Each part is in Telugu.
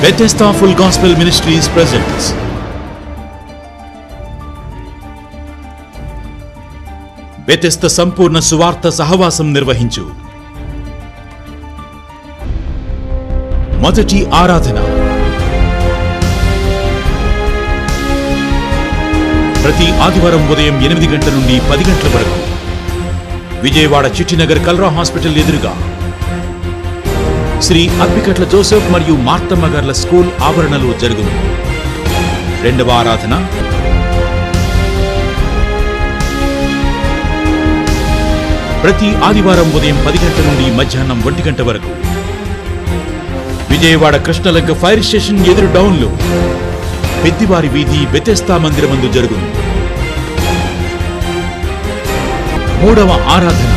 Bethesda Full Gospel Ministries presents Bethesda సంపూర్ణ సువార్త సహవాసం నిర్వహించు మొదటి ఆరాధన ప్రతి ఆదివారం ఉదయం ఎనిమిది గంటల నుండి పది గంటల వరకు విజయవాడ చిట్టినగర్ కల్రా హాస్పిటల్ ఎదురుగా శ్రీ అప్పికట్ల జోసెఫ్ మరియు మార్తమ్మ గార్ల స్కూల్ ఆవరణలో జరుగును రెండవ ఆరాధన ప్రతి ఆదివారం ఉదయం పది గంటల నుండి మధ్యాహ్నం ఒంటి గంట వరకు విజయవాడ కృష్ణలంక ఫైర్ స్టేషన్ ఎదురు డౌన్లో పెద్దివారి వీధి బెతెస్తా మందిరమందు జరుగును మూడవ ఆరాధన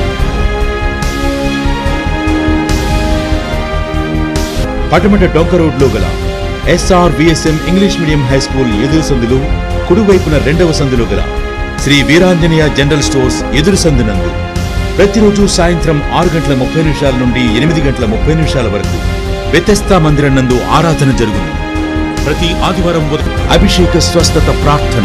పటమట డొంక రోడ్లో గల SR VSM English medium high school ఎదురు సందులు కుడివైపున రెండవ సందులో గల శ్రీ వీరాంజనేయ జనరల్ స్టోర్స్ ఎదురు సందునందు ప్రతిరోజు సాయంత్రం ఆరు గంటల ముప్పై నిమిషాల నుండి ఎనిమిది గంటల ముప్పై నిమిషాల వరకు వ్యతస్థా మందిరం నందు ఆరాధన జరుగును ప్రతి ఆదివారం ఉదయం అభిషేక స్వస్థత ప్రార్థన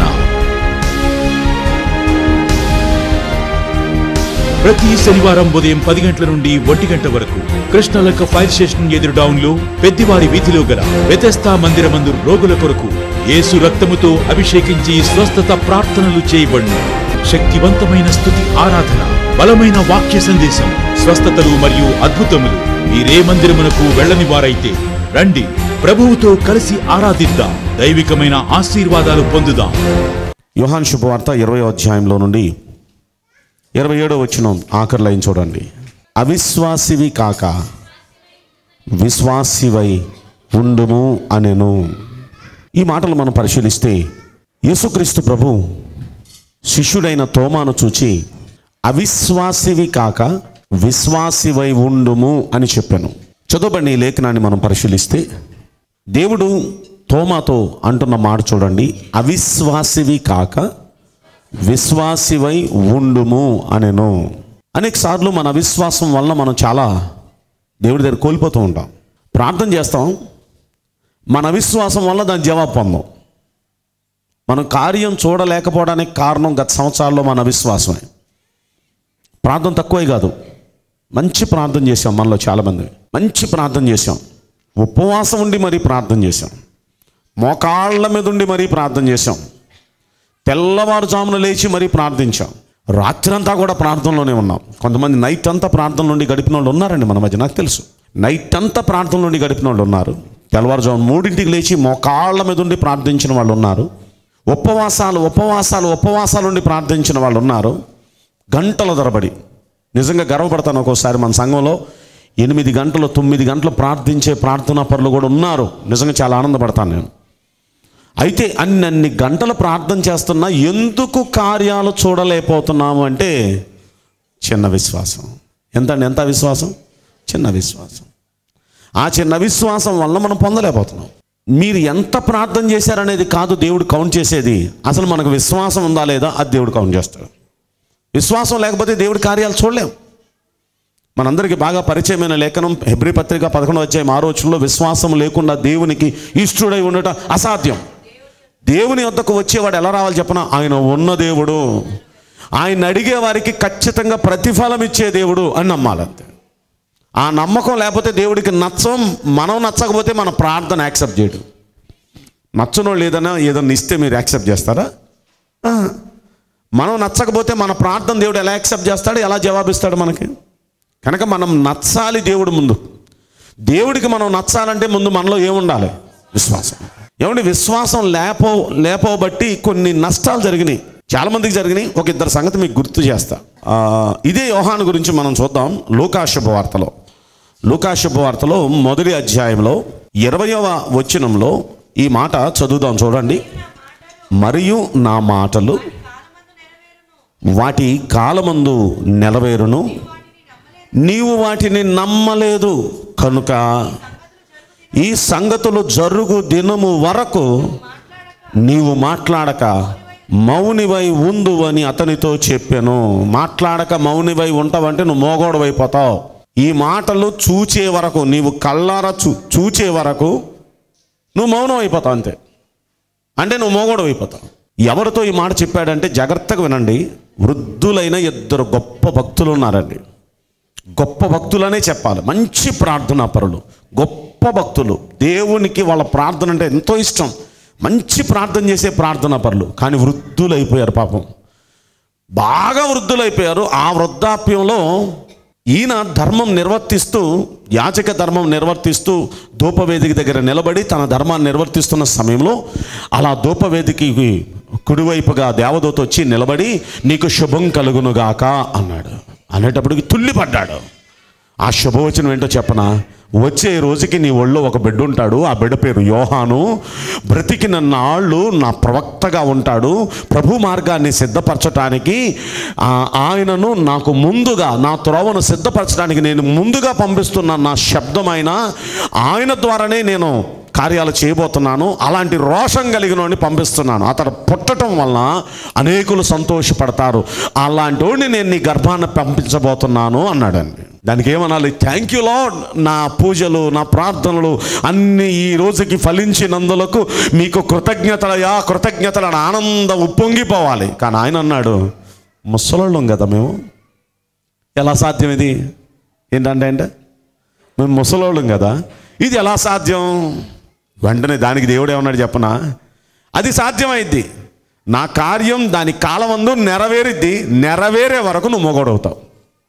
ప్రతి శనివారం ఉదయం పది గంటల నుండి ఒంటి గంట వరకు కృష్ణలంక ఫైర్ స్టేషన్ ఎదురు డౌన్ లో పెద్దివారి వీధిలో గల వ్యతస్థా మందిరమందు రోగుల కొరకు యేసు రక్తముతో అభిషేకించి స్వస్థత ప్రార్థనలు చేయబడును శక్తివంతమైన స్థుతి ఆరాధన బలమైన వాక్య సందేశం స్వస్థతలు మరియు అద్భుతములు మీరే మందిరమునకు వెళ్ళని వారైతే రండి ప్రభువుతో కలిసి ఆరాధిద్దాం దైవికమైన ఆశీర్వాదాలు పొందుదాం యోహాన్ శుభవార్త ఇరవై అధ్యాయంలో నుండి ఇరవై ఏడో వచ్చిన ఆఖరి లైన్ చూడండి అవిశ్వాసివి కాక విశ్వాసివై ఉండుము అనెను ఈ మాటలు మనం పరిశీలిస్తే యేసుక్రీస్తు ప్రభు శిష్యుడైన తోమాను చూచి అవిశ్వాసివి కాక విశ్వాసివై ఉండుము అని చెప్పాను చదువుబడిన ఈ లేఖనాన్ని మనం పరిశీలిస్తే దేవుడు తోమాతో అంటున్న మాట చూడండి అవిశ్వాసివి కాక విశ్వాసివై ఉండుము అనెను అనేక సార్లు మన అవిశ్వాసం వల్ల మనం చాలా దేవుడి దగ్గర కోల్పోతూ ఉంటాం ప్రార్థన చేస్తాం మన అవిశ్వాసం వల్ల దాని జవాబు పొందాం మనం కార్యం చూడలేకపోవడానికి కారణం గత సంవత్సరాల్లో మన అవిశ్వాసమే ప్రార్థన తక్కువే కాదు మంచి ప్రార్థన చేశాం మనలో చాలామంది మంచి ప్రార్థన చేశాం ఉపవాసం ఉండి మరీ ప్రార్థన చేశాం మోకాళ్ళ మీద ఉండి మరీ ప్రార్థన చేశాం తెల్లవారుజామున లేచి మరీ ప్రార్థించాం రాత్రంతా కూడా ప్రార్థనలోనే ఉన్నాం కొంతమంది నైట్ అంతా ప్రార్థన నుండి గడిపిన వాళ్ళు ఉన్నారండి మన మధ్య నాకు తెలుసు నైట్ అంతా ప్రార్థన నుండి గడిపిన వాళ్ళు ఉన్నారు తెల్లవారుజామున మూడింటికి లేచి మోకాళ్ళ మీద ఉండి ప్రార్థించిన వాళ్ళు ఉన్నారు ఉపవాసాలు ఉపవాసాలు ఉపవాసాలు ఉండి ప్రార్థించిన వాళ్ళు ఉన్నారు గంటల తరబడి నిజంగా గర్వపడతాను ఒక్కోసారి మన సంఘంలో ఎనిమిది గంటలు తొమ్మిది గంటలు ప్రార్థించే ప్రార్థనా పరులు కూడా ఉన్నారు నిజంగా చాలా ఆనందపడతాను నేను అయితే అన్నన్ని గంటలు ప్రార్థన చేస్తున్నా ఎందుకు కార్యాలు చూడలేకపోతున్నాము అంటే చిన్న విశ్వాసం ఎంత అండి ఎంత విశ్వాసం చిన్న విశ్వాసం ఆ చిన్న విశ్వాసం వల్ల మనం పొందలేకపోతున్నాం మీరు ఎంత ప్రార్థన చేశారనేది కాదు దేవుడు కౌంట్ చేసేది అసలు మనకు విశ్వాసం ఉందా లేదా అది దేవుడు కౌంట్ చేస్తాడు విశ్వాసం లేకపోతే దేవుడి కార్యాలు చూడలేం మనందరికీ బాగా పరిచయమైన లేఖనం హెబ్రి పత్రిక పదకొండవ అధ్యాయం ఆరో వచనంలో విశ్వాసం లేకుండా దేవునికి ఇష్టడై ఉండటం అసాధ్యం దేవుని వద్దకు వచ్చేవాడు ఎలా రావాలి చెప్పన ఆయన ఉన్న దేవుడు ఆయన అడిగే వారికి ఖచ్చితంగా ప్రతిఫలం ఇచ్చే దేవుడు అని నమ్మాలంతే ఆ నమ్మకం లేకపోతే దేవుడికి నచ్చం మనం నచ్చకపోతే మన ప్రార్థన యాక్సెప్ట్ చేయడు నచ్చనోళ్ళు ఏదైనా ఏదైనా ఇస్తే మీరు యాక్సెప్ట్ చేస్తారా ఆ. మనం నచ్చకపోతే మన ప్రార్థన దేవుడు ఎలా యాక్సెప్ట్ చేస్తాడు ఎలా జవాబిస్తాడు మనకి కనుక మనం నచ్చాలి దేవుడు ముందు దేవుడికి మనం నచ్చాలంటే ముందు మనలో ఏముండాలి విశ్వాసం ఏమండి విశ్వాసం లేపో లేపోబట్టి కొన్ని నష్టాలు జరిగినాయి చాలా మందికి జరిగినాయి ఒక ఇద్దరు సంగతి మీకు గుర్తు చేస్తా ఆ, ఇదే యోహాను గురించి మనం చూద్దాం లూకా శుభవార్తలో లూకా శుభవార్తలో మొదటి అధ్యాయంలో ఇరవయవ వచనంలో ఈ మాట చదువుదాం చూడండి మరియు నా మాటలు వాటి కాలమందు నెలవేరును నీవు వాటిని నమ్మలేదు కనుక ఈ సంగతులు జరుగు దినము వరకు నీవు మాట్లాడక మౌనివై ఉండు అని అతనితో చెప్పాను మాట్లాడక మౌనివై ఉంటావంటే నువ్వు మోగోడవైపోతావు ఈ మాటలు చూచే వరకు నీవు కళ్ళార చూ చూచే వరకు నువ్వు మౌనం అయిపోతావు అంతే అంటే నువ్వు మోగోడు అయిపోతావు ఎవరితో ఈ మాట చెప్పాడంటే జాగ్రత్తగా వినండి వృద్ధులైన ఇద్దరు గొప్ప భక్తులు ఉన్నారండి గొప్ప భక్తులనే చెప్పాలి మంచి ప్రార్థనా పరులు గొప్ప భక్తులు దేవునికి వాళ్ళ ప్రార్థన అంటే ఎంతో ఇష్టం మంచి ప్రార్థన చేసే ప్రార్థనా పరులు కానీ వృద్ధులు అయిపోయారు పాపం బాగా వృద్ధులైపోయారు ఆ వృద్ధాప్యంలో ఈయన ధర్మం నిర్వర్తిస్తూ యాచక ధర్మం నిర్వర్తిస్తూ ధూపవేదిక దగ్గర నిలబడి తన ధర్మాన్ని నిర్వర్తిస్తున్న సమయంలో అలా ధూపవేదికకి కుడివైపుగా దేవదూత వచ్చి నిలబడి నీకు శుభం కలుగునుగాక అన్నాడు అనేటప్పటికి తుల్లిపడ్డాడు ఆ శుభవచనం ఏంటో చెప్పనా వచ్చే రోజుకి నీ ఒళ్ళో ఒక బిడ్డ ఉంటాడు ఆ బిడ్డ పేరు యోహాను బ్రతికిన నాళ్ళు నా ప్రవక్తగా ఉంటాడు ప్రభు మార్గాన్ని సిద్ధపరచటానికి ఆ, ఆయనను నాకు ముందుగా నా త్రోవను సిద్ధపరచడానికి నేను ముందుగా పంపిస్తున్న నా శబ్దమైన ఆయన ద్వారానే నేను కార్యాలు చేయబోతున్నాను అలాంటి రోషం కలిగిన వాడిని పంపిస్తున్నాను అతడు పుట్టడం వలన అనేకులు సంతోషపడతారు అలాంటి వాడిని నేను నీ గర్భాన్ని పంపించబోతున్నాను అన్నాడండి దానికి ఏమనాలి థ్యాంక్ యూ లాడ్ నా పూజలు నా ప్రార్థనలు అన్ని ఈ రోజుకి ఫలించినందులకు మీకు కృతజ్ఞతలయా కృతజ్ఞతలను ఆనందం ఉప్పొంగిపోవాలి కానీ ఆయన అన్నాడు ముసలోళ్ళం కదా మేము ఎలా సాధ్యం ఇది ఏంటంటే అంటే మేము ముసలోళ్ళం కదా ఇది ఎలా సాధ్యం వెంటనే దానికి దేవుడు ఏమన్నాడు చెప్పనా అది సాధ్యమైద్ది నా కార్యం దాని కాలమందు నెరవేరిద్ది నెరవేరే వరకు నువ్వు మొగోడవుతావు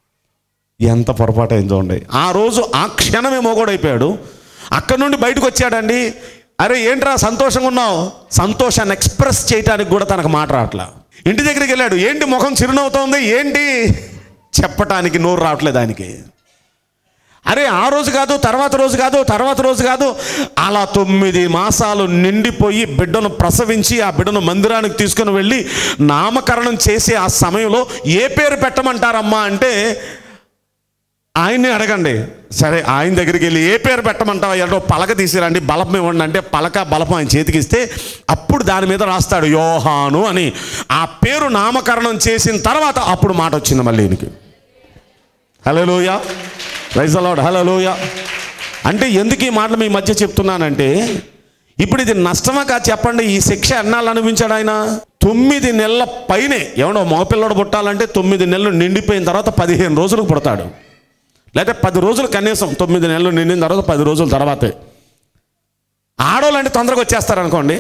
ఎంత పొరపాటు అయింది చూడండి ఆ రోజు ఆ క్షణమే మొగోడైపోయాడు అక్కడి నుండి బయటకు వచ్చాడండి అరే ఏంట్రా సంతోషంగా ఉన్నావు సంతోషాన్ని ఎక్స్ప్రెస్ చేయడానికి కూడా తనకు మాట రావట్లా ఇంటి దగ్గరికి వెళ్ళాడు ఏంటి ముఖం చిరునవ్వుతోంది ఏంటి చెప్పటానికి నోరు రావట్లేదు ఆయనకి అరే ఆ రోజు కాదు తర్వాత రోజు కాదు తర్వాత రోజు కాదు అలా తొమ్మిది మాసాలు నిండిపోయి బిడ్డను ప్రసవించి ఆ బిడ్డను మందిరానికి తీసుకుని వెళ్ళి నామకరణం చేసే ఆ సమయంలో ఏ పేరు పెట్టమంటారమ్మా అంటే ఆయన్ని అడగండి సరే ఆయన దగ్గరికి వెళ్ళి ఏ పేరు పెట్టమంటావా ఎడో పలక తీసిరండి బలపం ఇవ్వండి అంటే పలక బలపం ఆయన చేతికి ఇస్తే అప్పుడు దాని మీద రాస్తాడు యోహాను అని ఆ పేరు నామకరణం చేసిన తర్వాత అప్పుడు మాట వచ్చింది మళ్ళీ ఈయనకి హలోయ రైజ్ అలాడ్ హలోయ అంటే ఎందుకు ఈ మాటలు మీ మధ్య చెప్తున్నానంటే ఇప్పుడు ఇది నష్టమా కాదు చెప్పండి ఈ శిక్ష ఎన్నాళ్ళు అనుభవించాడు ఆయన తొమ్మిది నెలల పైనే ఏమన్నా మగపిల్లడు పుట్టాలంటే తొమ్మిది నెలలు నిండిపోయిన తర్వాత పదిహేను రోజులకు పుడతాడు లేకపోతే పది రోజులు కనీసం తొమ్మిది నెలలు నిండిన తర్వాత పది రోజుల తర్వాతే ఆడోళ్ళు అంటే తొందరగా వచ్చేస్తారు అనుకోండి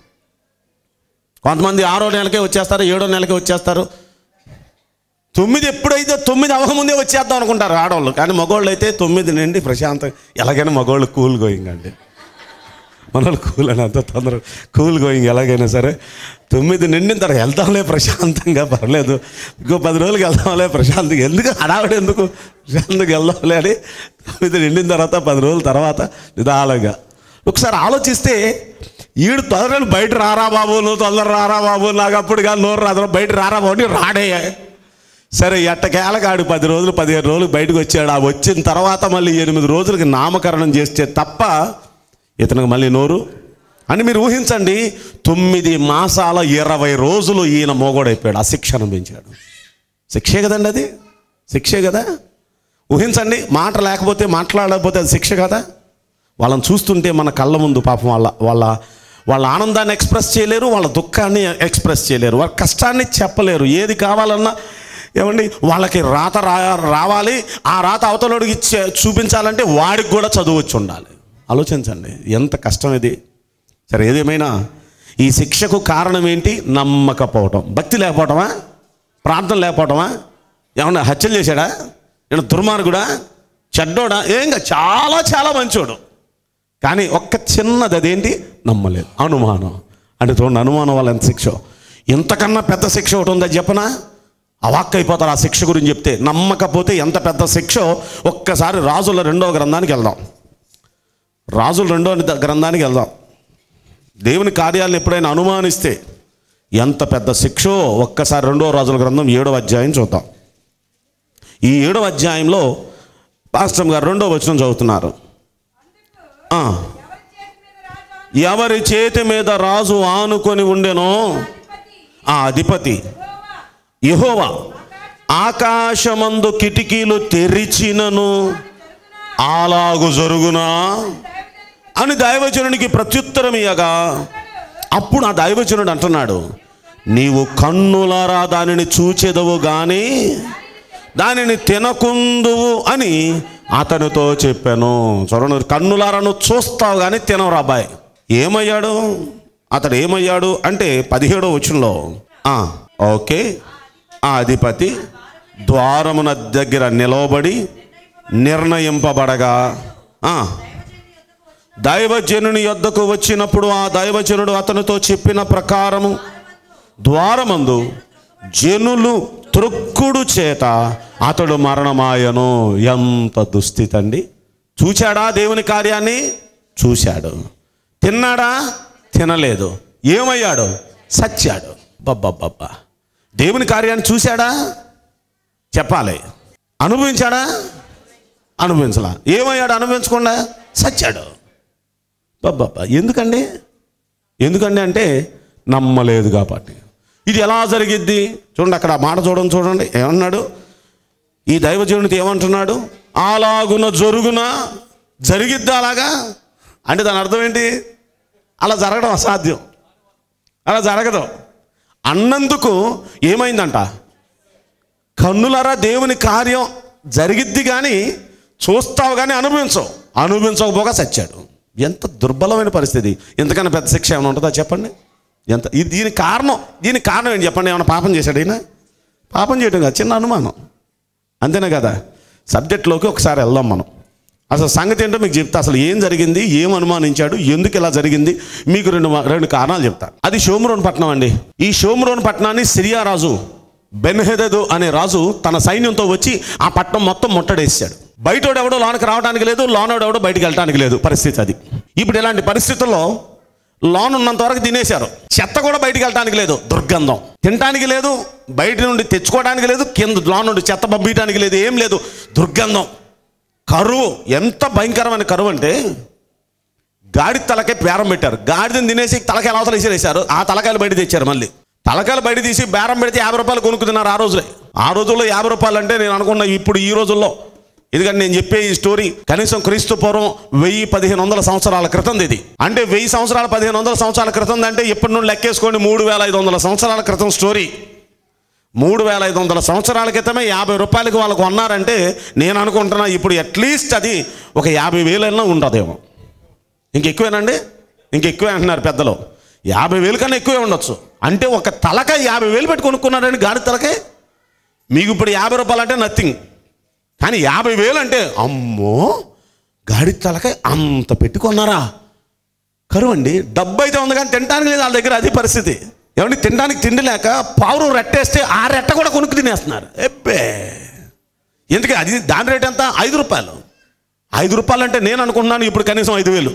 కొంతమంది ఆరో నెలకే వచ్చేస్తారు ఏడో నెలకే వచ్చేస్తారు తొమ్మిది ఎప్పుడైతే తొమ్మిది అవ్వకముందే వచ్చేద్దాం అనుకుంటారు ఆడవాళ్ళు కానీ మగవాళ్ళు అయితే తొమ్మిది నుండి ప్రశాంతం ఎలాగైనా మగవాళ్ళు కూల్ గోయింగ్ అండి మనోళ్ళు కూల్ అని అంత తొందర కూల్ గోయింగ్ ఎలాగైనా సరే తొమ్మిది నిండిన తర్వాత వెళ్తాంలే ప్రశాంతంగా పర్లేదు ఇంకో పది రోజులకి వెళ్దాంలే ప్రశాంతంగా ఎందుకు హడావిడి ఎందుకు ప్రశాంతంగా వెళ్దాంలే అని తొమ్మిది నిండిన తర్వాత పది రోజుల తర్వాత నిదానంగా ఒకసారి ఆలోచిస్తే ఈడు తొందరలు బయట రారా బాబు నువ్వు తొందర రారా బాబు నాకు అప్పుడు కానీ నోరు రాదు బయట రారా బాబు అని రాడే సరే ఎట్టకేలకాడు పది రోజులు పదిహేను రోజులు బయటకు వచ్చాడు ఆ వచ్చిన తర్వాత మళ్ళీ ఎనిమిది రోజులకి నామకరణం చేస్తే తప్ప ఇతనికి మళ్ళీ నోరు అని మీరు ఊహించండి తొమ్మిది మాసాల ఇరవై రోజులు ఈయన మోగోడైపోయాడు ఆ శిక్ష అనుభవించాడు శిక్షే కదండి అది శిక్షే కదా ఊహించండి మాట లేకపోతే మాట్లాడకపోతే అది శిక్ష కదా వాళ్ళని చూస్తుంటే మన కళ్ళ ముందు పాపం వాళ్ళ వాళ్ళ వాళ్ళ ఆనందాన్ని ఎక్స్ప్రెస్ చేయలేరు వాళ్ళ దుఃఖాన్ని ఎక్స్ప్రెస్ చేయలేరు వాళ్ళ కష్టాన్ని చెప్పలేరు ఏది కావాలన్నా ఏమండి వాళ్ళకి రాత రా రావాలి ఆ రాత అవతలోడికి ఇచ్చే చూపించాలంటే వాడికి కూడా చదువు వచ్చి ఉండాలి ఆలోచించండి ఎంత కష్టం ఇది సరే ఏదేమైనా ఈ శిక్షకు కారణం ఏంటి నమ్మకపోవటం భక్తి లేకపోవటమా ప్రార్థన లేకపోవటమా ఏమన్నా హత్యలు చేశాడా ఏమన్నా దుర్మార్గుడా చెడ్డోడా ఏంగా చాలా చాలా మంచోడు కానీ ఒక్క చిన్నది అదేంటి నమ్మలేదు అనుమానం అంటే చూడండి అనుమానం వల్ల ఎంత శిక్ష ఇంతకన్నా పెద్ద శిక్ష ఒకటి ఉందా చెప్పనా అవాక్ అయిపోతారు ఆ శిక్ష గురించి చెప్తే నమ్మకపోతే ఎంత పెద్ద శిక్ష ఒక్కసారి రాజుల రెండవ గ్రంథానికి వెళ్దాం రాజుల రెండవ గ్రంథానికి వెళ్దాం దేవుని కార్యాలను ఎప్పుడైనా అనుమానిస్తే ఎంత పెద్ద శిక్షో ఒక్కసారి రెండవ రాజుల గ్రంథం ఏడవ అధ్యాయం చూద్దాం ఈ ఏడవ అధ్యాయంలో పాస్టమ్ గారు రెండవ వచనం చదువుతున్నారు ఆ. ఎవరి చేతి మీద రాజు ఆనుకొని ఉండెనో ఆ అధిపతి యెహోవా ఆకాశమందు కిటికీలు తెరిచినను అలాగు జరుగునా అని దైవజనునికి ప్రత్యుత్తరం ఇయ్యగా అప్పుడు ఆ దైవజనుడు అంటున్నాడు నీవు కన్నులారా దానిని చూచెదవు గాని దానిని తినకుందువు అని అతనితో చెప్పాను చూడండి కన్నులారా నువ్వు చూస్తావు కానీ తినవు అబ్బాయి ఏమయ్యాడు అతడు ఏమయ్యాడు అంటే పదిహేడో వచనంలో ఆ, ఓకే ఆ అధిపతి ద్వారమున దగ్గర నిలవబడి నిర్ణయింపబడగా ఆ, దైవజనుని యొద్దకు వచ్చినప్పుడు ఆ దైవజనుడు అతనితో చెప్పిన ప్రకారము ద్వారమందు జనులు త్రొక్కుడు చేత అతడు మరణమాయను ఎంత దుస్థితి అండి చూశాడా దేవుని కార్యాన్ని చూశాడు తిన్నాడా తినలేదు ఏమయ్యాడు సచ్చాడు బబ్బబ్బబ్బా దేవుని కార్యాన్ని చూశాడా చెప్పాలి అనుభవించాడా అనుభవించలా ఏమయ్యాడు అనుభవించకుండా సచ్చాడు బాబా ఎందుకండి ఎందుకండి అంటే నమ్మలేదు కాబట్టి ఇది ఎలా జరిగిద్ది చూడండి అక్కడ ఆ మాట చూడండి చూడండి ఏమన్నాడు ఈ దైవజనుడితో ఏమంటున్నాడు అలాగున జరుగున జరిగిద్దా అలాగా అంటే దాని అర్థం ఏంటి అలా జరగడం అసాధ్యం అలా జరగదు అన్నందుకు ఏమైందంట కన్నులరా దేవుని కార్యం జరిగిద్ది కానీ చూస్తావు కానీ అనుభవించవు అనుభవించకపోగా చచ్చాడు ఎంత దుర్బలమైన పరిస్థితి ఎంతకన్నా పెద్ద శిక్ష ఏమైనా ఉంటుందా చెప్పండి ఎంత ఇది దీని కారణం దీని కారణం ఏంటి చెప్పండి ఏమైనా పాపం చేశాడు ఈయన పాపం చేయడం కదా చిన్న అనుమానం అంతేనే కదా సబ్జెక్ట్లోకి ఒకసారి వెళ్దాం మనం అసలు సంగతి ఏంటో మీకు చెప్తా అసలు ఏం జరిగింది ఏం అనుమానించాడు ఎందుకు ఇలా జరిగింది మీకు రెండు మా- రెండు కారణాలు చెప్తా అది షోమ్రోన్ పట్టణం అండి ఈ షోమ్రోన్ పట్టణాన్ని సిరియా రాజు బెన్హెదదు అనే రాజు తన సైన్యంతో వచ్చి ఆ పట్టణం మొత్తం ముట్టడేసాడు బయటోడు ఎవడో లోనకి రావడానికి లేదు లోనోడు ఎవడో బయటికి వెళ్ళడానికి లేదు పరిస్థితి అది ఇప్పుడు ఇలాంటి పరిస్థితుల్లో లోన్ ఉన్నంత వరకు తినేశారు చెత్త కూడా బయటికి వెళ్ళడానికి లేదు దుర్గంధం తినడానికి లేదు బయట నుండి తెచ్చుకోవడానికి లేదు కింద లోన్ నుండి చెత్త పంపించడానికి లేదు ఏం లేదు దుర్గంధం కరువు ఎంత భయంకరమైన కరువు అంటే గాడి తలకే బేరం పెట్టారు గాడిదని తినేసి తలకాయలు అవతల వేసేసారు ఆ తలకాయలు బయట తెచ్చారు మళ్ళీ తలకాయలు బయట తీసి బేరం పెడితే యాభై రూపాయలు కొనుక్కుతున్నారు ఆ రోజులే ఆ రోజుల్లో యాభై రూపాయలు అంటే నేను అనుకున్న ఇప్పుడు ఈ రోజుల్లో ఎందుకంటే నేను చెప్పే ఈ స్టోరీ కనీసం క్రీస్తు పూర్వం వెయ్యి పదిహేను వందల సంవత్సరాల క్రితం ఇది అంటే వెయ్యి సంవత్సరాల పదిహేను వందల సంవత్సరాల క్రితం అంటే ఇప్పటి నుండి లెక్కేసుకోండి మూడు వేల ఐదు వందల సంవత్సరాల క్రితం స్టోరీ మూడు వేల ఐదు వందల సంవత్సరాల క్రితమే యాభై రూపాయలకి వాళ్ళకు కొన్నారంటే నేను అనుకుంటున్నా ఇప్పుడు అట్లీస్ట్ అది ఒక యాభై వేలైనా ఉండదేమో ఇంకెక్కువేనండి ఇంకెక్కువే అంటున్నారు పెద్దలు యాభై వేలు కన్నా ఎక్కువే ఉండొచ్చు అంటే ఒక తలక యాభై వేలు పెట్టి కొనుక్కున్నారండి గాడి తలకే మీకు ఇప్పుడు యాభై రూపాయలు అంటే నథింగ్ కానీ యాభై వేలు అంటే అమ్మో గాడి తలకాయ అంత పెట్టుకున్నారా కరువు అండి డబ్బు అయితే ఉంది కానీ తినడానికి లేదు వాళ్ళ దగ్గర అది పరిస్థితి ఏమంటే తినడానికి తిండి లేక పావురం రెట్టేస్తే ఆ రెట్ట కూడా కొనుక్కు తినేస్తున్నారు ఎబ్బే ఎందుకు అది దాని రేట్ ఎంత ఐదు రూపాయలు ఐదు రూపాయలు అంటే నేను అనుకుంటున్నాను ఇప్పుడు కనీసం ఐదు వేలు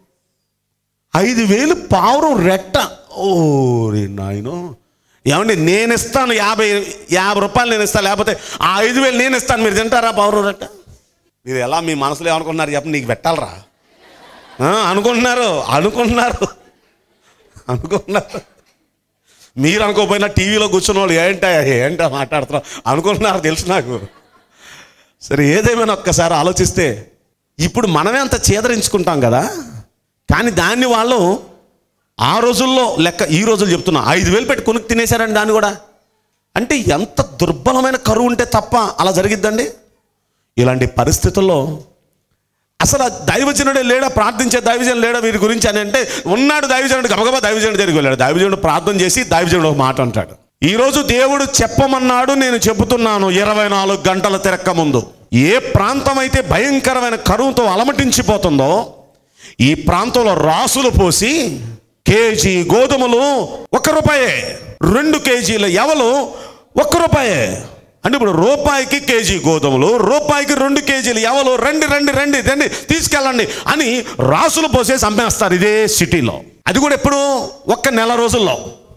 ఐదు వేలు పావురం రెట్ట ఓరి నాయనో ఏమండి నేను ఇస్తాను యాభై యాభై రూపాయలు నేను ఇస్తాను లేకపోతే ఆ ఐదు వేలు నేను ఇస్తాను మీరు తింటారా పావురం రెట్ట మీరు ఎలా మీ మనసులో ఏమనుకుంటున్నారు చెప్పండి నీకు పెట్టాలరా ఆ, అనుకుంటున్నారు అనుకుంటున్నారు అనుకుంటున్నారు మీరు అనుకోపోయినా టీవీలో కూర్చున్న వాళ్ళు ఏంటా ఏంటా మాట్లాడుతున్నావు అనుకుంటున్నారు తెలుసు నాకు సరే ఏదేమైనా ఒక్కసారి ఆలోచిస్తే ఇప్పుడు మనమే అంత చేదరించుకుంటాం కదా కానీ దాన్ని వాళ్ళు ఆ రోజుల్లో లెక్క ఈ రోజులు చెప్తున్నా ఐదు వేలు పెట్టి కొనుక్కు తినేశారండి దాన్ని కూడా అంటే ఎంత దుర్బలమైన కరువు ఉంటే తప్ప అలా జరిగిద్దండి ఇలాంటి పరిస్థితుల్లో అసలు ఆ దైవజనుడే లేడా ప్రార్థించే దైవజనుడు లేడా వీరి గురించి అని అంటే ఉన్నాడు దైవజనుడు గబగబా దైవజనుడు దగ్గరికి వెళ్ళాడు దైవజనుడు ప్రార్థన చేసి దైవజనుడు ఒక మాట అంటాడు ఈరోజు దేవుడు చెప్పమన్నాడు నేను చెబుతున్నాను ఇరవై నాలుగు గంటల తిరక్క ముందు ఏ ప్రాంతం అయితే భయంకరమైన కరువుతో అలమటించిపోతుందో ఈ ప్రాంతంలో రాసులు పోసి కేజీ గోధుమలు ఒక్క రూపాయే రెండు కేజీల ఎవలు ఒక్క రూపాయే అంటే ఇప్పుడు రూపాయికి కేజీ గోధుమలు రూపాయికి రెండు కేజీలు ఎవలు రండి రండి రండి రండి తీసుకెళ్ళండి అని రాసులు పోసేసి అమ్మేస్తారు ఇదే సిటీలో అది కూడా ఎప్పుడు ఒక్క నెల రోజుల్లో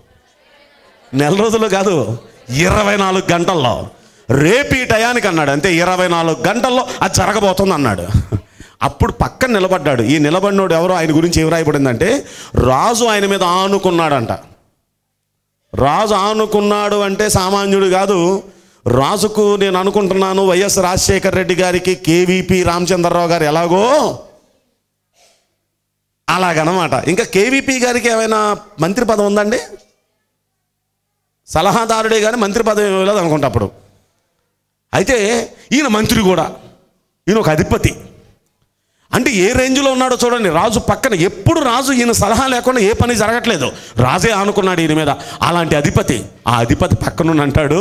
నెల రోజులు కాదు ఇరవై నాలుగు గంటల్లో రేపు ఈ టయానికి అన్నాడు అంతే ఇరవై నాలుగు గంటల్లో అది జరగబోతుంది అన్నాడు అప్పుడు పక్కన నిలబడ్డాడు ఈ నిలబడినోడు ఎవరో ఆయన గురించి ఏం రాయబడిందంటే రాజు ఆయన మీద ఆనుకున్నాడంట రాజు ఆనుకున్నాడు అంటే సామాన్యుడు కాదు రాజుకు నేను అనుకుంటున్నాను వైఎస్ రాజశేఖర రెడ్డి గారికి కేవీపీ రామచంద్రరావు గారు ఎలాగో అలాగనమాట ఇంకా కేవీపీ గారికి ఏమైనా మంత్రి పదవి ఉందండి సలహాదారుడే కానీ మంత్రి పదవి ఏమీ లేదు అనుకుంటా అప్పుడు అయితే ఈయన మంత్రి కూడా ఈయన ఒక అధిపతి అంటే ఏ రేంజ్లో ఉన్నాడో చూడండి రాజు పక్కన ఎప్పుడు రాజు ఈయన సలహా లేకుండా ఏ పని జరగట్లేదు రాజే ఆనుకున్నాడు ఈయన మీద అలాంటి అధిపతి ఆ అధిపతి పక్కనున్న అంటాడు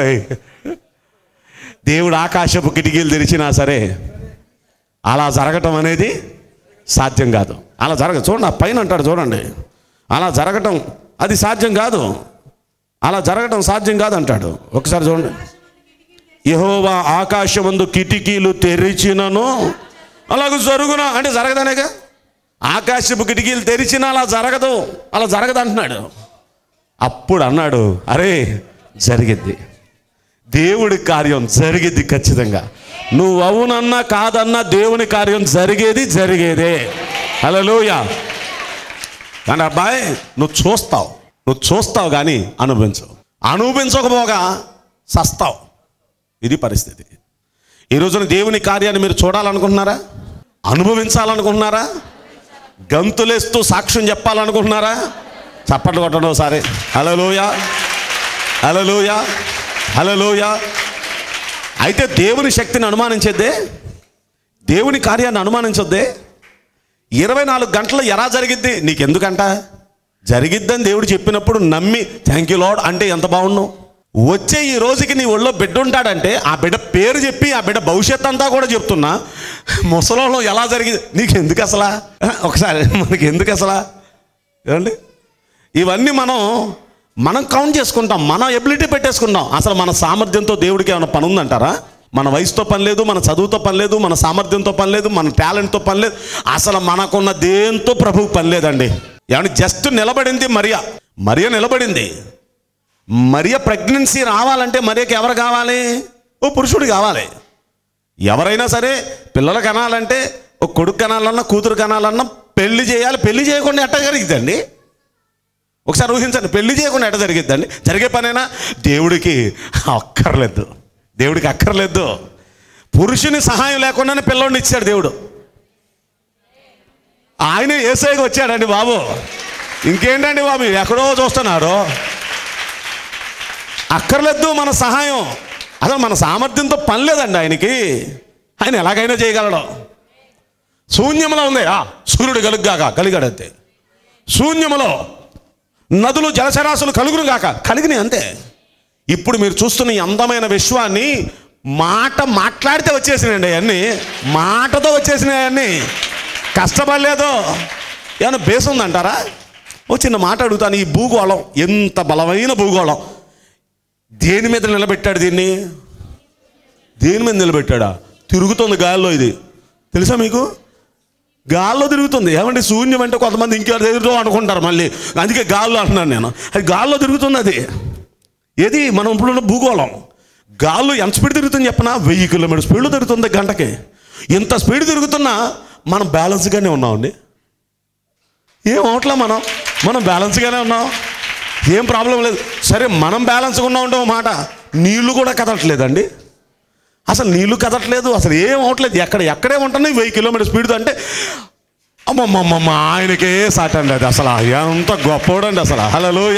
దేవుడు ఆకాశపు కిటికీలు తెరిచినా సరే అలా జరగటం అనేది సాధ్యం కాదు అలా జరగ చూడండి ఆ పైన అంటాడు చూడండి అలా జరగటం అది సాధ్యం కాదు అలా జరగటం సాధ్యం కాదు అంటాడు ఒకసారి చూడండి యహోవా ఆకాశమందు కిటికీలు తెరిచినను అలాగ జరుగునా అంటే జరగదనేగా ఆకాశపు కిటికీలు తెరిచినా అలా జరగదు అలా జరగదు అంటున్నాడు అప్పుడు అన్నాడు అరే జరిగిద్ది దేవుడి కార్యం జరిగేది ఖచ్చితంగా నువ్వు అవునన్నా కాదన్నా దేవుని కార్యం జరిగేది జరిగేదే హలోయ కానీ అబ్బాయి నువ్వు చూస్తావు నువ్వు చూస్తావు కానీ అనుభవించవు అనుభవించకపోగా సస్తావు ఇది పరిస్థితి ఈ రోజున దేవుని కార్యాన్ని మీరు చూడాలనుకుంటున్నారా అనుభవించాలనుకుంటున్నారా గంతులేస్తూ సాక్ష్యం చెప్పాలనుకుంటున్నారా చప్పట్లు కొట్టడం ఒకసారి హలోయ హలోయ హలోయ అయితే దేవుని శక్తిని అనుమానించేద్దే దేవుని కార్యాన్ని అనుమానించొద్దే ఇరవై నాలుగు గంటలు ఎలా జరిగిద్ది నీకెందుకంట జరిగిద్దని దేవుడు చెప్పినప్పుడు నమ్మి థ్యాంక్ యూ లాడ్ అంటే ఎంత బాగున్నావు వచ్చే ఈ రోజుకి నీ ఒళ్ళో బిడ్డ ఉంటాడంటే ఆ బిడ్డ పేరు చెప్పి ఆ బిడ్డ భవిష్యత్ అంతా కూడా చెప్తున్నా ముసలంలో ఎలా జరిగింది నీకు ఎందుకు అసలా ఒకసారి మనకి ఎందుకు అసలా ఏమండి ఇవన్నీ మనం మనం కౌంట్ చేసుకుంటాం మన ఎబిలిటీ పెట్టేసుకుంటాం అసలు మన సామర్థ్యంతో దేవుడికి ఏమైనా పని ఉందంటారా మన వయసుతో పని లేదు మన చదువుతో పని లేదు మన సామర్థ్యంతో పని లేదు మన టాలెంట్తో పని లేదు అసలు మనకున్న దేంతో ప్రభువు పని లేదండి ఏమంటే జస్ట్ నిలబడింది మరియా మరియ నిలబడింది మరియ ప్రెగ్నెన్సీ రావాలంటే మరియకి ఎవరు కావాలి ఓ పురుషుడు కావాలి ఎవరైనా సరే పిల్లలు కనాలంటే ఒక కొడుకు కనాలన్నా కూతురు కనాలన్నా పెళ్లి చేయాలి పెళ్లి చేయకుండా ఎట్ట జరిగిద్దండి ఒకసారి ఊహించండి పెళ్లి చేయకుండా ఎట్ట జరిగిద్దండి జరిగే పనైనా దేవుడికి అక్కర్లేదు దేవుడికి అక్కర్లేదు పురుషుని సహాయం లేకుండానే పిల్లోడిని ఇచ్చాడు దేవుడు ఆయనే ఏసైకి వచ్చాడండి బాబు ఇంకేంటండి బాబు ఎక్కడో చూస్తున్నారు అక్కర్లేదు మన సహాయం అసలు మన సామర్థ్యంతో పని లేదండి ఆయనకి ఆయన ఎలాగైనా చేయగలడు శూన్యములో ఉంది ఆ, సూర్యుడు కలుగ్గాక కలిగాడంతే శూన్యములో నదులు జలచరాశులు కలుగును గాక కలిగినాయి అంతే ఇప్పుడు మీరు చూస్తున్న ఈ అందమైన విశ్వాన్ని మాట మాట్లాడితే వచ్చేసినాయండి అవన్నీ మాటతో వచ్చేసినాయి అన్నీ కష్టపడలేదు ఏమైనా బేస్ ఉందంటారా ఓ చిన్న మాట అడుగుతాను ఈ భూగోళం ఎంత బలమైన భూగోళం దేని మీద నిలబెట్టాడు దీన్ని దేని మీద నిలబెట్టాడా తిరుగుతుంది గాల్లో ఇది తెలుసా మీకు గాల్లో తిరుగుతుంది ఏమంటే శూన్యం అంటే కొంతమంది ఇంకెవరు తిరుగుతాం అనుకుంటారు మళ్ళీ అందుకే గాల్లో అంటున్నాను నేను అది గాల్లో తిరుగుతుంది అది ఏది మనం ఇప్పుడున్న భూగోళం గాల్లో ఎంత స్పీడ్ తిరుగుతుంది చెప్పనా వెయ్యి కిలోమీటర్ స్పీడ్లో తిరుగుతుంది గంటకి ఇంత స్పీడ్ తిరుగుతున్నా మనం బ్యాలెన్స్గానే ఉన్నామండి ఏం అవట్లా మనం మనం బ్యాలెన్స్గానే ఉన్నాం ఏం ప్రాబ్లం లేదు సరే మనం బ్యాలెన్స్గా ఉన్నా ఉంటాం మాట నీళ్లు కూడా కదలట్లేదండి అసలు నీళ్లు కదలట్లేదు అసలు ఏం అవట్లేదు ఎక్కడ ఎక్కడే ఉంటున్నాయి వెయ్యి కిలోమీటర్ స్పీడ్తో అంటే అమ్మమ్మమ్మ ఆయనకే సాట్ అండి అది అసలు ఎంత గొప్పోడండి అసలు హలోయ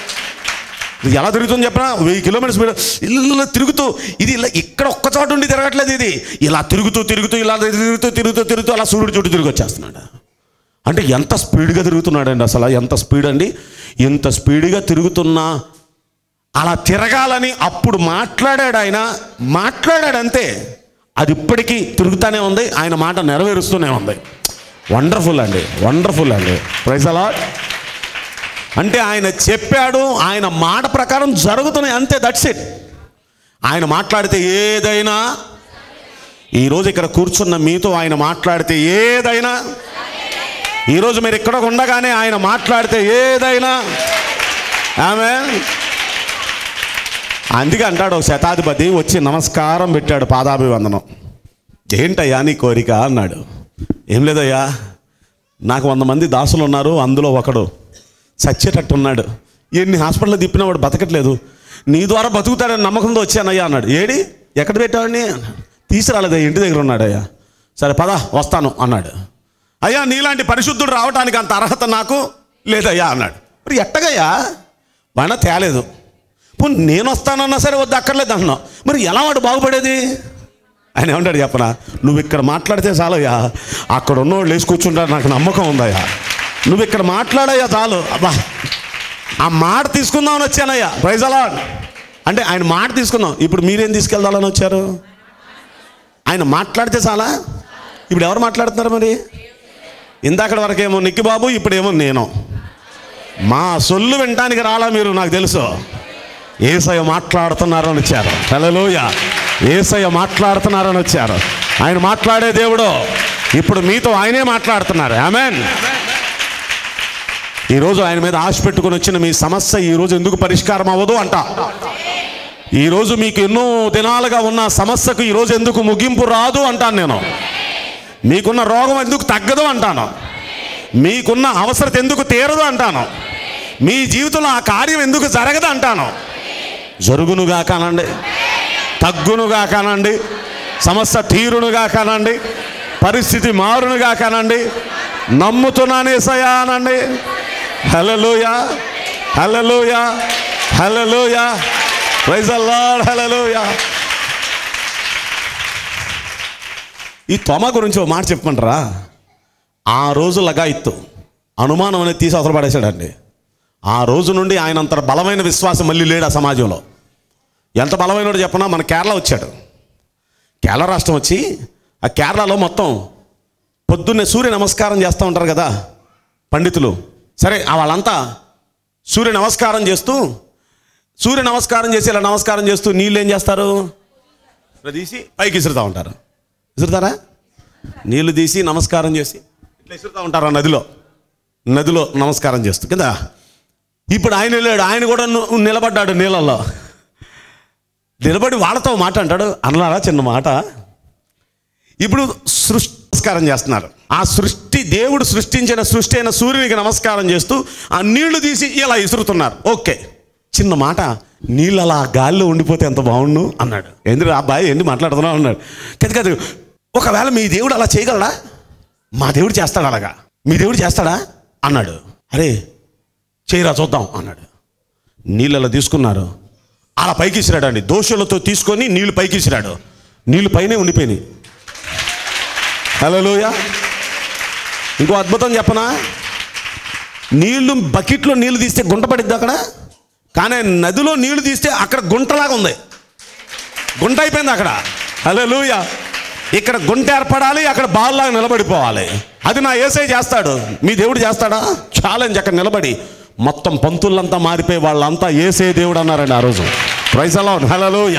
ఇది ఎలా తిరుగుతుంది చెప్పనా వెయ్యి కిలోమీటర్ స్పీడ్ ఇల్లు తిరుగుతూ ఇది ఇలా ఇక్కడ ఒక్క చోట ఉండి తిరగట్లేదు ఇది ఇలా తిరుగుతూ తిరుగుతూ ఇలా తిరుగుతూ తిరుగుతూ తిరుగుతూ అలా సూర్యుడు చుట్టూ తిరిగి వచ్చేస్తున్నాడు అంటే ఎంత స్పీడ్గా తిరుగుతున్నాడండి అసలు ఎంత స్పీడ్ అండి ఎంత స్పీడ్గా తిరుగుతున్నా అలా తిరగాలని అప్పుడు మాట్లాడాడు ఆయన మాట్లాడాడు అంతే అది ఇప్పటికీ తిరుగుతూనే ఉంది ఆయన మాట నెరవేరుస్తూనే ఉంది వండర్ఫుల్ అండి వండర్ఫుల్ అండి ప్రైజ్ అలా అంటే ఆయన చెప్పాడు ఆయన మాట ప్రకారం జరుగుతున్నాయి అంతే దట్స్ ఇట్ ఆయన మాట్లాడితే ఏదైనా ఈరోజు ఇక్కడ కూర్చున్న మీతో ఆయన మాట్లాడితే ఏదైనా ఈరోజు మీరు ఇక్కడ ఉండగానే ఆయన మాట్లాడితే ఏదైనా ఆమె అందుకే అంటాడు ఒక శతాధిపతి వచ్చి నమస్కారం పెట్టాడు పాదాభివందనం ఏంటయ్యా నీ కోరిక అన్నాడు ఏం లేదయ్యా నాకు వంద మంది దాసులు ఉన్నారు అందులో ఒకడు చచ్చేటట్టు ఉన్నాడు ఎన్ని హాస్పిటల్లో తిప్పినా వాడు బతకట్లేదు నీ ద్వారా బతుకుతాడని నమ్మకంతో వచ్చానయ్యా అన్నాడు ఏడి ఎక్కడ పెట్టావని తీసుకురాలేదా ఇంటి దగ్గర ఉన్నాడయ్యా సరే పద వస్తాను అన్నాడు అయ్యా నీలాంటి పరిశుద్ధుడు రావడానికి అంత అర్హత నాకు లేదయ్యా అన్నాడు మరి ఎట్టగయ్యా వాడ తేలేదు పోనీ నేను వస్తానన్నా సరే వద్దు అక్కర్లేదు అంటున్నావు మరి ఎలా వాడు బాగుపడేది ఆయన ఏమంటాడు చెప్పనా నువ్వు ఇక్కడ మాట్లాడితే చాలయ్యా అక్కడ ఉన్నవాళ్ళు లేచి కూర్చుంటారు నాకు నమ్మకం ఉందయ్యా నువ్వు ఇక్కడ మాట్లాడయ్యా చాలు అబ్బా ఆ మాట తీసుకుందామని వచ్చానయ్యా ప్రైజ్ అలా అంటే ఆయన మాట తీసుకుందాం ఇప్పుడు మీరేం తీసుకెళ్దామని వచ్చారు ఆయన మాట్లాడితే చాలా ఇప్పుడు ఎవరు మాట్లాడుతున్నారు మరి ఇందాకటి వరకేమో నిక్కి బాబు ఇప్పుడేమో నేను మా సొల్లు వినటానికి రాలా మీరు నాకు తెలుసు ఏసయ్య మాట్లాడుతున్నారని వచ్చారు హల్లెలూయా ఏసయ్య మాట్లాడుతున్నారని వచ్చారు ఆయన మాట్లాడే దేవుడు ఇప్పుడు మీతో ఆయనే మాట్లాడుతున్నారు ఆమెన్ ఈరోజు ఆయన మీద ఆశ పెట్టుకుని వచ్చిన మీ సమస్య ఈరోజు ఎందుకు పరిష్కారం అవ్వదు అంట ఈరోజు మీకు ఎన్నో దినాలుగా ఉన్న సమస్యకు ఈరోజు ఎందుకు ముగింపు రాదు అంటాను నేను మీకున్న రోగం ఎందుకు తగ్గదు అంటాను మీకున్న అవసరత ఎందుకు తీరదు అంటాను మీ జీవితంలో ఆ కార్యం ఎందుకు జరగదు అంటాను జరుగునుగా కానండి తగ్గునుగా కానండి సమస్య తీరునుగా కానండి పరిస్థితి మారునుగా కానండి నమ్ముతున్నానేసయా అనండి హలలోయ హలలోయ హలలోయ ప్రైజ్ అల్లాడ్ హలలోయ ఈ తొమ గురించి ఒక మాట చెప్పమంటారా ఆ రోజు లగాయిత్తు అనుమానం అనేది తీసి అవసరం పడేశాడండి ఆ రోజు నుండి ఆయన అంత బలమైన విశ్వాసం మళ్ళీ లేడు ఆ సమాజంలో ఎంత బలమైనడు చెప్పనా మన కేరళ వచ్చాడు కేరళ రాష్ట్రం వచ్చి ఆ కేరళలో మొత్తం పొద్దున్నే సూర్య నమస్కారం చేస్తూ ఉంటారు కదా పండితులు సరే ఆ వాళ్ళంతా సూర్య నమస్కారం చేస్తూ సూర్య నమస్కారం చేసి ఇలా నమస్కారం చేస్తూ నీళ్ళు ఏం చేస్తారు ఇట్లా తీసి పైకి విసురుతూ ఉంటారు విసురుతారా నీళ్లు తీసి నమస్కారం చేసి ఇట్లా విసురుతూ ఉంటారు ఆ నదిలో నదిలో నమస్కారం చేస్తూ కింద ఇప్పుడు ఆయన వెళ్ళాడు ఆయన కూడా ను- నిలబడ్డాడు నీళ్ళల్లో నిలబడి వాళ్ళతో మాట అంటాడు అన్నారా చిన్న మాట ఇప్పుడు సృష్టి నమస్కారం చేస్తున్నారు ఆ సృష్టి దేవుడు సృష్టించిన సృష్టి అయిన సూర్యునికి నమస్కారం చేస్తూ ఆ నీళ్లు తీసి ఇలా ఇసురుతున్నారు ఓకే చిన్న మాట నీళ్ళు అలా గాలిలో ఉండిపోతే ఎంత బాగుండు అన్నాడు ఎందుకు ఆ అబ్బాయి ఏంటి మాట్లాడుతున్నావు అన్నాడు కాదు కాదు ఒకవేళ మీ దేవుడు అలా చేయగలడా మా దేవుడు చేస్తాడు అలాగా మీ దేవుడు చేస్తాడా అన్నాడు అరే చేయరా చూద్దాం అన్నాడు నీళ్ళు అలా తీసుకున్నారు అలా పైకి ఇసిరాడు అండి దోషులతో తీసుకొని నీళ్లు పైకి ఇసిరాడు నీళ్లు పైనే ఉండిపోయినాయి హలోయ ఇంకో అద్భుతం చెప్పనా నీళ్లు బకెట్లో నీళ్లు తీస్తే గుంట పడిద్ది అక్కడ కానీ నదిలో నీళ్లు తీస్తే అక్కడ గుంటలాగా ఉంది గుంట అయిపోయింది అక్కడ హలోయ ఇక్కడ గుంట ఏర్పడాలి అక్కడ బాల్లాగా నిలబడిపోవాలి అది నా ఏసై చేస్తాడు మీ దేవుడు చేస్తాడా ఛాలెంజ్ అక్కడ నిలబడి మొత్తం పంతులంతా మారిపోయి వాళ్ళంతా ఏసే దేవుడు అన్నారండి ఆ రోజు ప్రైజ్ అలా హలోయ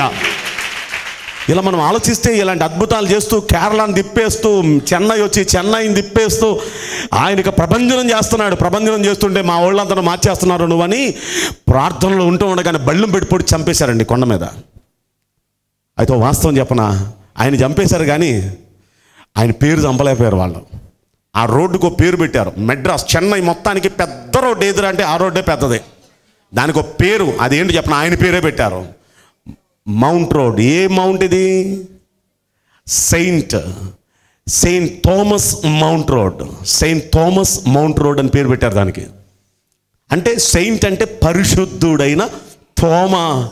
ఇలా మనం ఆలోచిస్తే ఇలాంటి అద్భుతాలు చేస్తూ కేరళను తిప్పేస్తూ చెన్నై వచ్చి చెన్నైని తిప్పేస్తూ ఆయనకి ప్రభంజనం చేస్తున్నాడు ప్రభంజనం చేస్తుంటే మా వాళ్ళంతా మార్చేస్తున్నారు నువ్వని ప్రార్థనలో ఉంటూ ఉండగానే బళ్ళం పెట్టి పొడి చంపేశారండి కొండ మీద అయితే ఓ వాస్తవం చెప్పనా ఆయన చంపేశారు కానీ ఆయన పేరు చంపలేకపోయారు వాళ్ళు ఆ రోడ్డుకు ఓ పేరు పెట్టారు మెడ్రాస్ చెన్నై మొత్తానికి పెద్ద రోడ్డు ఎదురు అంటే ఆ రోడ్డే పెద్దది దానికి ఒక పేరు అదేంటి చెప్పిన ఆయన పేరే పెట్టారు మౌంట్ రోడ్ ఏ మౌంట్ ఇది Saint Saint Thomas Mount Road Saint Thomas Mount Road అని పేరు పెట్టారు దానికి అంటే సెయింట్ అంటే పరిశుద్ధుడైన థోమ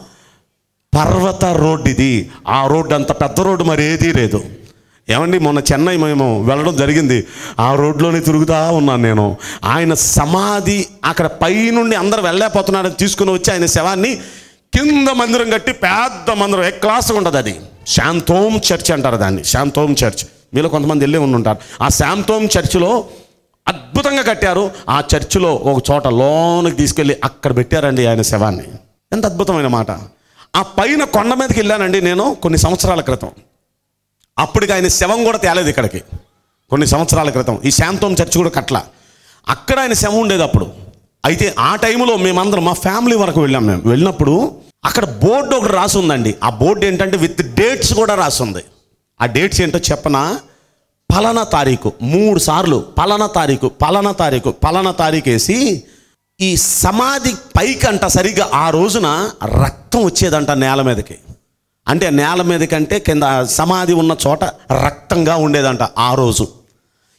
పర్వత రోడ్ ఇది ఆ రోడ్డు అంత పెద్ద రోడ్డు మరి ఏదీ లేదు ఏమండి మొన్న చెన్నై మేము వెళ్ళడం జరిగింది ఆ రోడ్లోనే తిరుగుతూ ఉన్నాను నేను ఆయన సమాధి అక్కడ పైనుండి అందరు వెళ్ళలేకపోతున్నాడని తీసుకుని వచ్చి ఆయన శవాన్ని కింద మందిరం కట్టి పెద్ద మందిరం ఏ క్లాస్ ఉంటుంది అది శాంతోమ్ చర్చ్ అంటారు దాన్ని శాంతోమ్ చర్చ్ మీలో కొంతమంది వెళ్ళి ఉండి ఉంటారు ఆ శాంతోమ్ చర్చిలో అద్భుతంగా కట్టారు ఆ చర్చిలో ఒక చోట లోనికి తీసుకెళ్ళి అక్కడ పెట్టారండి ఆయన శవాన్ని ఎంత అద్భుతమైన మాట ఆ పైన కొండ మీదకి వెళ్ళానండి నేను కొన్ని సంవత్సరాల క్రితం అప్పటికి ఆయన శవం కూడా తేలేదు ఇక్కడికి కొన్ని సంవత్సరాల క్రితం ఈ శాంతం చర్చ్ కూడా కట్ల అక్కడ ఆయన శవం ఉండేది అప్పుడు అయితే ఆ టైంలో మేమందరం మా ఫ్యామిలీ వరకు వెళ్ళాం మేము వెళ్ళినప్పుడు అక్కడ బోర్డు ఒకటి రాసి ఉందండి ఆ బోర్డు ఏంటంటే విత్ డేట్స్ కూడా రాసి ఉంది ఆ డేట్స్ ఏంటో చెప్పనా పలానా తారీఖు మూడు సార్లు పలానా తారీఖు పలానా తారీఖు పలానా తారీఖు వేసి ఈ సమాధి పైకి అంట సరిగ్గా ఆ రోజున రక్తం వచ్చేదంట నేల మీదకి అంటే నేల మీదకంటే కింద సమాధి ఉన్న చోట రక్తంగా ఉండేదంట ఆ రోజు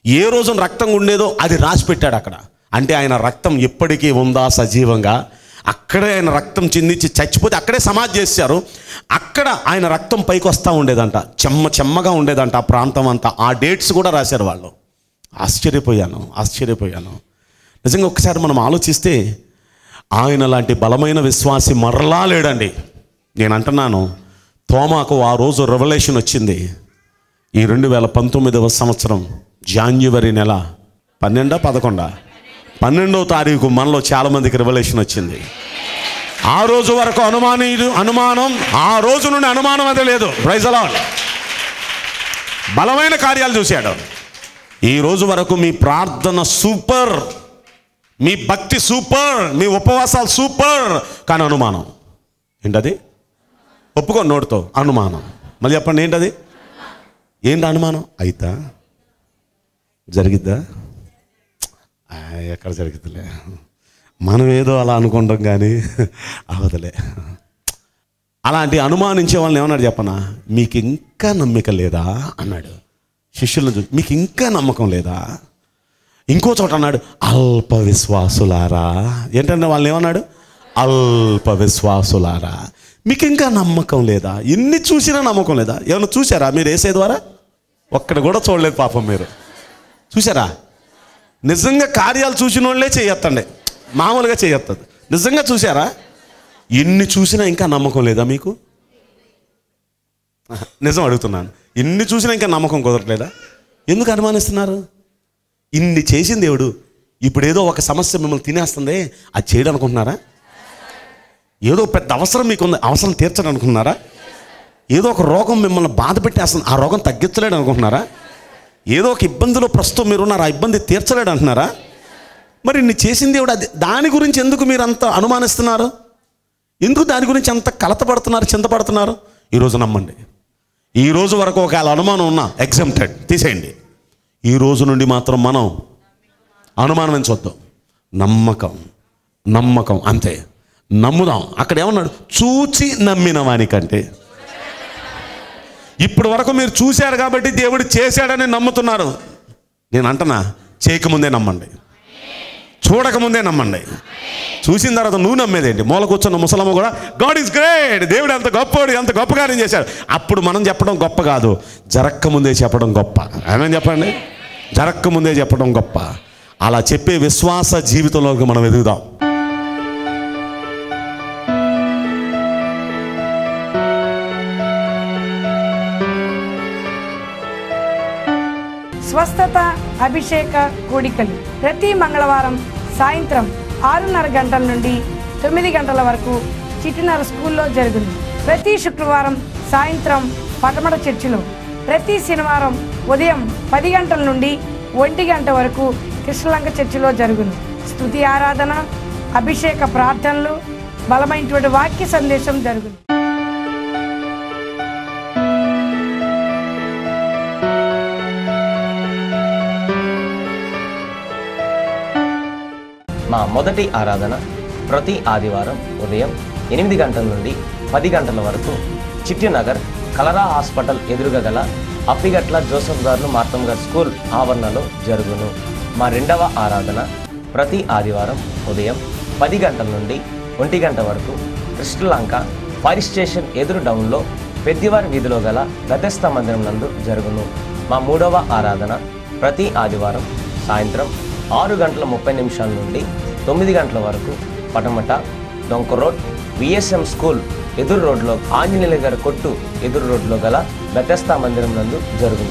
ఏ రోజున రక్తం ఉండేదో అది రాసి పెట్టాడు అక్కడ అంటే ఆయన రక్తం ఎప్పటికీ ఉందా సజీవంగా అక్కడే ఆయన రక్తం చిందించి చచ్చిపోతే అక్కడే సమాధి చేశారు అక్కడ ఆయన రక్తం పైకి వస్తూ ఉండేదంట చెమ్మ చెమ్మగా ఉండేదంట ఆ ప్రాంతం అంతా ఆ డేట్స్ కూడా రాశారు వాళ్ళు ఆశ్చర్యపోయాను ఆశ్చర్యపోయాను నిజంగా ఒకసారి మనం ఆలోచిస్తే ఆయన లాంటి బలమైన విశ్వాసి మరలా లేడండి నేను అంటున్నాను తోమాకు ఆ రోజు రెవల్యూషన్ వచ్చింది ఈ రెండు వేల పంతొమ్మిదవ సంవత్సరం జాన్యువరి నెల పన్నెండా పదకొండా పన్నెండవ తారీఖు మనలో చాలామందికి రెవల్యూషన్ వచ్చింది ఆ రోజు వరకు అనుమానీయుడు అనుమానం ఆ రోజు నుండి అనుమానం అదే లేదు ప్రైజ్ అలా బలమైన కార్యాలు చూశాడు ఈ రోజు వరకు మీ ప్రార్థన సూపర్ మీ భక్తి సూపర్ మీ ఉపవాసాలు సూపర్ కానీ అనుమానం ఏంటది ఒప్పుకో నోటితో అనుమానం మళ్ళీ చెప్పండి ఏంటది ఏంటి అనుమానం అయితా జరిగిద్దా ఆ, ఎక్కడ జరుగుతులే మనం ఏదో అలా అనుకుంటాం కానీ అవదలే అలాంటి అనుమానించే వాళ్ళని ఏమన్నాడు చెప్పనా మీకు ఇంకా నమ్మిక లేదా అన్నాడు శిష్యులను చూసి మీకు ఇంకా నమ్మకం లేదా ఇంకో చోట అన్నాడు అల్ప విశ్వాసులారా ఏంటంటే వాళ్ళని ఏమన్నాడు అల్ప విశ్వాసులారా మీకు ఇంకా నమ్మకం లేదా ఎన్ని చూసినా నమ్మకం లేదా ఏమైనా చూసారా మీరు వేసే ద్వారా ఒక్కడ కూడా చూడలేదు పాపం మీరు చూసారా నిజంగా కార్యాలు చూసిన వాళ్ళే చేయొత్తండి మామూలుగా చేయొత్తది నిజంగా చూసారా ఎన్ని చూసినా ఇంకా నమ్మకం లేదా మీకు ఆహా, నిజం అడుగుతున్నాను ఎన్ని చూసినా ఇంకా నమ్మకం కుదరట్లేదా ఎందుకు అనుమానిస్తున్నారు ఇన్ని చేసిన దేవుడు ఇప్పుడు ఏదో ఒక సమస్య మిమ్మల్ని తినేస్తుంది అది చేయడం అనుకుంటున్నారా ఏదో పెద్ద అవసరం మీకుంది అవసరం తీర్చడం అనుకుంటున్నారా ఏదో ఒక రోగం మిమ్మల్ని బాధ పెట్టేస్తుంది ఆ రోగం తగ్గించలేడు అనుకుంటున్నారా ఏదో ఒక ఇబ్బందిలో ప్రస్తుతం మీరు ఉన్నారు ఆ ఇబ్బంది తీర్చలేడు అంటున్నారా మరి ఇన్ని చేసిన దేవుడు అది దాని గురించి ఎందుకు మీరు అంత అనుమానిస్తున్నారు ఎందుకు దాని గురించి అంత కలతపడుతున్నారు చింతపడుతున్నారు ఈరోజు నమ్మండి ఈ రోజు వరకు ఒకవేళ అనుమానం ఉన్నా ఎగ్జామ్టెడ్ తీసేయండి ఈ రోజు నుండి మాత్రం మనం అనుమానం ఎంచొద్దు నమ్మకం నమ్మకం అంతే నమ్ముదాం అక్కడ ఏమన్నాడు చూచి నమ్మిన వానికంటే ఇప్పటి వరకు మీరు చూశారు కాబట్టి దేవుడు చేశాడని నమ్ముతున్నారు నేను అంటనా చేయకముందే నమ్మండి చూడకముందే నమ్మండి చూసిన తర్వాత నువ్వు నమ్మేదేంటి మూల కూర్చున్న ముసలమ్మ కూడా గాడ్ ఈజ్ గ్రేట్ దేవుడు ఎంత గొప్పవాడు ఎంత గొప్ప కార్యం చేశాడు అప్పుడు మనం చెప్పడం గొప్ప కాదు జరక్క ముందే చెప్పడం గొప్ప ఏమని చెప్పండి జరక్క ముందే చెప్పడం గొప్ప అలా చెప్పే విశ్వాస జీవితంలోకి మనం ఎదుగుదాం స్వస్థత అభిషేక కూడికలు ప్రతి మంగళవారం సాయంత్రం ఆరున్నర గంటల నుండి తొమ్మిది గంటల వరకు చిటినర స్కూల్లో జరుగును ప్రతి శుక్రవారం సాయంత్రం పటమట చర్చిలో ప్రతి శనివారం ఉదయం పది గంటల నుండి ఒంటి గంట వరకు కృష్ణలంక చర్చిలో జరుగును స్తుతి ఆరాధన అభిషేక ప్రార్థనలు బలమైనటువంటి వాక్య సందేశం జరుగును మా మొదటి ఆరాధన ప్రతి ఆదివారం ఉదయం ఎనిమిది గంటల నుండి పది గంటల వరకు చిట్టినగర్ కలరా హాస్పిటల్ ఎదురుగా గల అప్పిగట్ల జోసఫ్ గారు మార్తమ్ గారు స్కూల్ ఆవరణలో జరుగును మా రెండవ ఆరాధన ప్రతి ఆదివారం ఉదయం పది గంటల నుండి ఒంటి గంట వరకు కృష్ణలంక ఫైర్ స్టేషన్ ఎదురు డౌన్లో పెద్దివారి వీధిలో గల గతస్థ మందిరం నందు జరుగును మా మూడవ ఆరాధన ప్రతి ఆదివారం సాయంత్రం ఆరు గంటల ముప్పై నిమిషాల నుండి తొమ్మిది గంటల వరకు పటమట డొంక రోడ్ విఎస్ఎం స్కూల్ ఎదురు రోడ్లో ఆంజనేయుల గారి కొట్టు ఎదురు రోడ్లో గల బెతస్తా మందిరం నందు జరుగును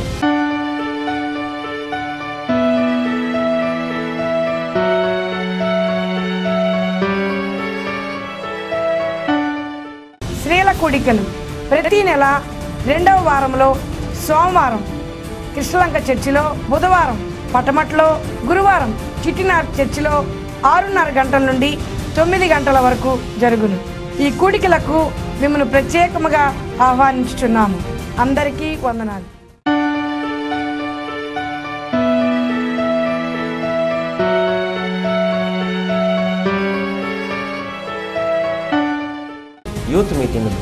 స్త్రీల కూడికలు ప్రతి నెల రెండవ వారంలో సోమవారం కృష్ణలంక చర్చిలో బుధవారం పటమట్లో గురువారం చిట్టినార్ చర్చిలో ఆరున్నర గంటల నుండి తొమ్మిది గంటల వరకు జరుగును ఈ కూడికలకు మిమ్మల్ని ప్రత్యేకముగా ఆహ్వానించుచున్నాము అందరికీ వందనాలు యూత్ మీటింగులు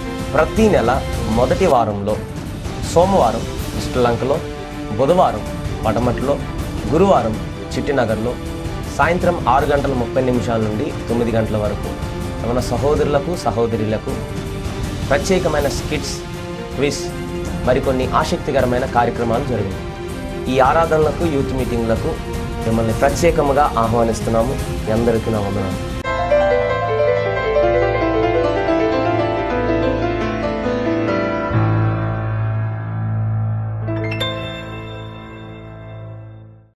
ప్రతి నెల మొదటి వారంలో సోమవారం శ్రీలంకలో బుధవారం పటమట్లో గురువారం చిట్టినగర్లో సాయంత్రం ఆరు గంటల ముప్పై నిమిషాల నుండి తొమ్మిది గంటల వరకు మన సహోదరులకు సహోదరులకు ప్రత్యేకమైన స్కిట్స్ క్విజ్ మరికొన్ని ఆసక్తికరమైన కార్యక్రమాలు జరిగాయి ఈ ఆరాధనలకు యూత్ మీటింగ్లకు మిమ్మల్ని ప్రత్యేకముగా ఆహ్వానిస్తున్నాము మీ అందరికీ నా వందనాలు